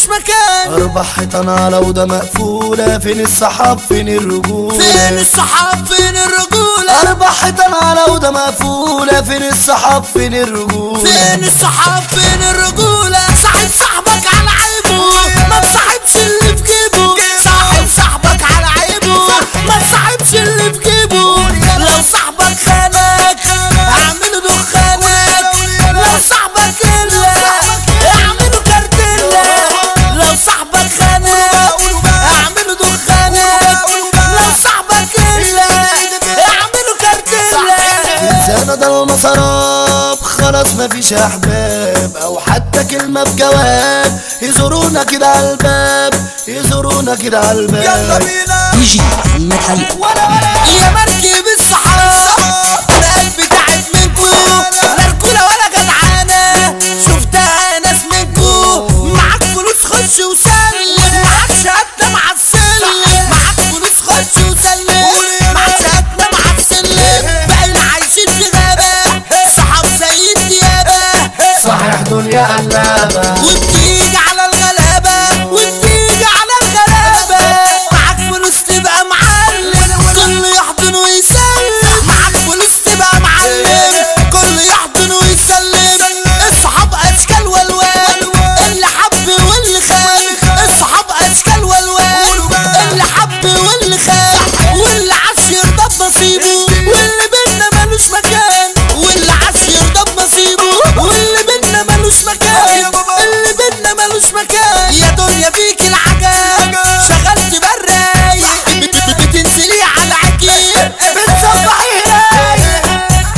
مكان اربع حيطان على وده مقفولة فين الصحاب فين الرجولة فين الصحاب فين الرجولة اربع حيطان على وده مقفولة فين الصحاب فين الرجولة فين الصحاب فين الرجولة صاحب صاحبك على عيبه ما تصاحبش اللي في جيبه صاحب صاحبك على عيبه ما تصاحبش اللي في جيبه لو صاحبك خانك اعمله دخانك لو صاحبك الا اعمله كارتيلا لو صاحبك خانك اعمله دخانك لو صاحبك الا اعمله كارتيلا انسانة ده المسراب خلاص مفيش احباب او حتى كلمة بجواب يزورونا كده على الباب يزورونا كده على الباب دي جي محمد حليم يا مركب الصحراء الناس بتاعت منكو لا رجولة ولا جدعانة شفتها ناس منكو معاك فلوس خش وسلم معاك شهادة مع السلم معاك فلوس خش وسلم معاك شهادة مع السلم باين عايشين في غابة صحاب سيد ديابة صحيح دنيا قلابة وبتيجي على الغلابة وبتيجي على الغلابة معاك فلوس تبقى معلم كل يحضن ويسلم معاك فلوس تبقى معلم كل يحضن ويسلم اصحاب اشكال والوان اللي حب واللي خان اصحاب اشكال والوان اللي حب واللي خان واللي عاش يرضى بنصيبه واللي بينا ملوش مكان واللي عاش يرضى بنصيبه واللي بينا ملوش مكان اللي بينا ملوش مكان يا دنيا فيك العجب شغلت برايق بتنزلي على العجيب بتصبحي رايق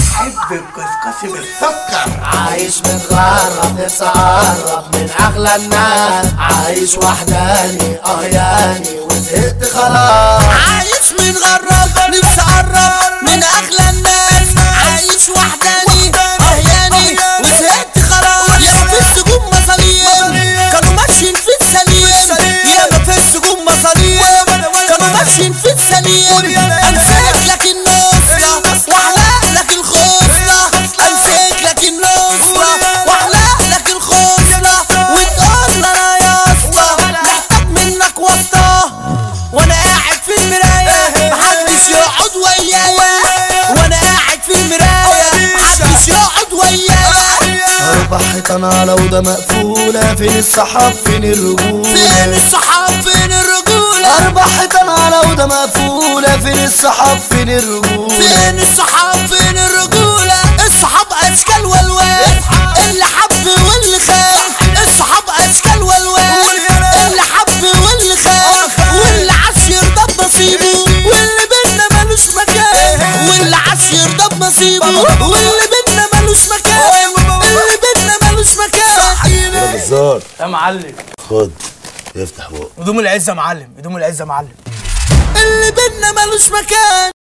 عايش متغرب نفسي اقرب من اغلى الناس عايش وحداني اه ياني وزهقت خلاص عايش متغرب نفسي اقرب من اغلى الناس عايش وحداني اهياني وزهقت خلاص يا ما في السجون مصاريف كانوا ماشيين في السليم يا ما في السجون مصاريف كانوا ماشيين في السليم امسك لك النصرة واحلق لك الخصلة امسك لك النصرة واحلق لك الخصلة وتقول انا يا اسطى محتاج منك واسطة وانا قاعد في المراية محدش يقعد ويايا وانا قاعد في المراية محدش يقعد ويايا اربع حيطان على وده مقفولة فين الصحاب فين فين الرجولة الصحاب فين الرجولة اربع حيطان على وده مقفولة فين الصحاب فين الرجولة فين الصحاب فين الرجولة الصحاب اشكال والوان اللي حب واللي خان الصحاب اشكال والوان اللي حب واللي خان واللي عاش يرضى بنصيبه واللي بينا ملوش مكان واللي عاش يرضى بنصيبه واللي بينا ملوش مكان اللي بينا ملوش مكان بالظبط يا معلم خد افتح بقى هدوم العزه معلم هدوم العزه معلم اللي بينا ملوش مكان